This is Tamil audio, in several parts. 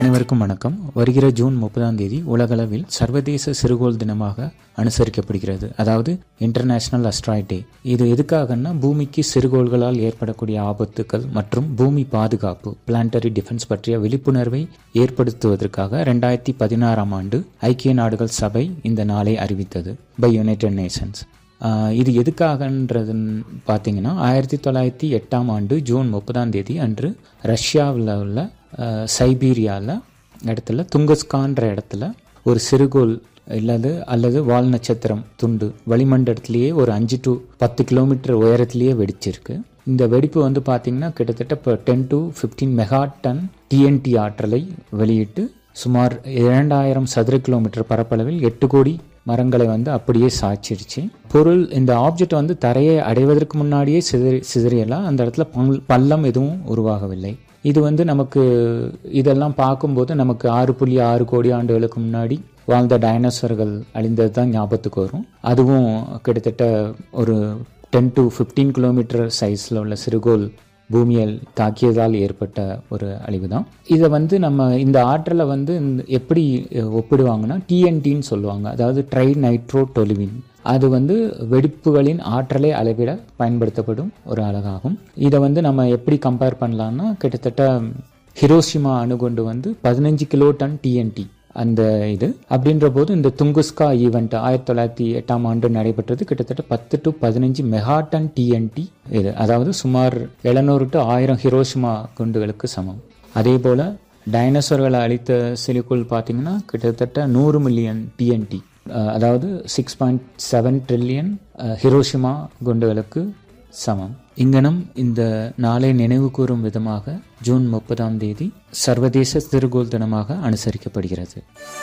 அனைவருக்கும் வணக்கம் வருகிற ஜூன் முப்பதாம் தேதி உலகளவில் சர்வதேச சிறுகோள் தினமாக அனுசரிக்கப்படுகிறது அதாவது இன்டர்நேஷனல் அஸ்ட்ராய்ட் டே இது எதுக்காகன்னா பூமிக்கு சிறுகோள்களால் ஏற்படக்கூடிய ஆபத்துக்கள் மற்றும் பூமி பாதுகாப்பு பிளான்டரி டிஃபென்ஸ் பற்றிய விழிப்புணர்வை ஏற்படுத்துவதற்காக ரெண்டாயிரத்தி பதினாறாம் ஆண்டு ஐக்கிய நாடுகள் சபை இந்த நாளை அறிவித்தது பை யுனைடெட் நேஷன்ஸ் ஆஹ் இது எதுக்காகன்றதுன்னு பார்த்தீங்கன்னா ஆயிரத்தி தொள்ளாயிரத்தி எட்டாம் ஆண்டு ஜூன் முப்பதாம் தேதி அன்று ரஷ்யாவில் உள்ள ஆஹ் சைபீரியாவில் இடத்துல துங்கஸ்கான்ற இடத்துல ஒரு சிறுகோள் இல்லது அல்லது வால் நட்சத்திரம் துண்டு வளிமண்டலத்திலேயே ஒரு அஞ்சு டு பத்து கிலோமீட்டர் உயரத்திலேயே வெடிச்சிருக்கு இந்த வெடிப்பு வந்து பார்த்தீங்கன்னா கிட்டத்தட்ட இப்போ ten to fifteen mega ton TNT ஆற்றலை வெளியிட்டு சுமார் இரண்டாயிரம் சதுர கிலோமீட்டர் பரப்பளவில் எட்டு கோடி மரங்களை வந்து அப்படியே சாய்ச்சிருச்சு பொருள் இந்த ஆப்ஜெக்ட் வந்து தரையை அடைவதற்கு முன்னாடியே சிதறி சிதறியெல்லாம் அந்த இடத்துல பல்- பள்ளம் எதுவும் உருவாகவில்லை இது வந்து நமக்கு இதெல்லாம் பார்க்கும்போது நமக்கு ஆறு புள்ளி ஆறு கோடி ஆண்டுகளுக்கு முன்னாடி வாழ்ந்த டைனோசர்கள் அழிந்தது தான் ஞாபகத்துக்கு வரும் அதுவும் கிட்டத்தட்ட ஒரு டென் டு ஃபிஃப்டீன் கிலோமீட்டர் சைஸில் உள்ள சிறுகோள் பூமியில் தாக்கியதால் ஏற்பட்ட ஒரு அழிவு தான் இதை வந்து நம்ம இந்த ஆற்றலை வந்து இந்த- எப்படி அஹ், ஒப்பிடுவாங்கன்னா டிஎன்டின்னு சொல்லுவாங்க அதாவது ட்ரை நைட்ரோ டொலிவின் அது வந்து வெடிப்புகளின் ஆற்றலை அளவிட பயன்படுத்தப்படும் ஒரு அலகாகும் இதை வந்து நம்ம எப்படி கம்பேர் பண்ணலாம்னா கிட்டத்தட்ட ஹிரோஷிமா அணுகுண்டு வந்து பதினஞ்சு கிலோ டன் டிஎன்டி அந்த இது அப்படின்ற போது இந்த துங்குஸ்கா ஈவெண்ட் ஆயிரத்தி தொள்ளாயிரத்தி எட்டாம் ஆண்டு நடைபெற்றது கிட்டத்தட்ட பத்து டு பதினஞ்சு மெகாடன் டிஎன்டி இது அதாவது சுமார் எழுநூறு டு ஆயிரம் ஹிரோஷிமா குண்டுகளுக்கு சமம் அதே போல் டைனோசர்களை அழித்த சிலிக்குள் பார்த்தீங்கன்னா கிட்டத்தட்ட நூறு மில்லியன் டிஎன்டி அதாவது six point seven trillion Hiroshima குண்டுகளுக்கு சமம் இங்கனம் இந்த நாளை நினைவு கூறும் விதமாக ஜூன் முப்பதாம் தேதி சர்வதேச சிறுகோள் தினமாக அனுசரிக்கப்படுகிறது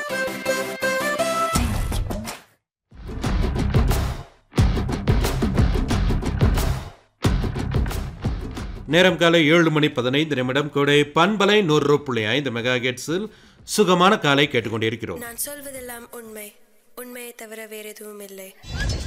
நேரம் காலை ஏழு மணி பதினைந்து நிமிடம் கூட பண்பலை நூறு புள்ளி ஐந்து மெகா ஹெட்ஸில் சுகமான காலை கேட்டுக்கொண்டிருக்கிறோம் நான் சொல்வதெல்லாம் உண்மை உண்மையை தவிர வேற எதுவும் இல்லை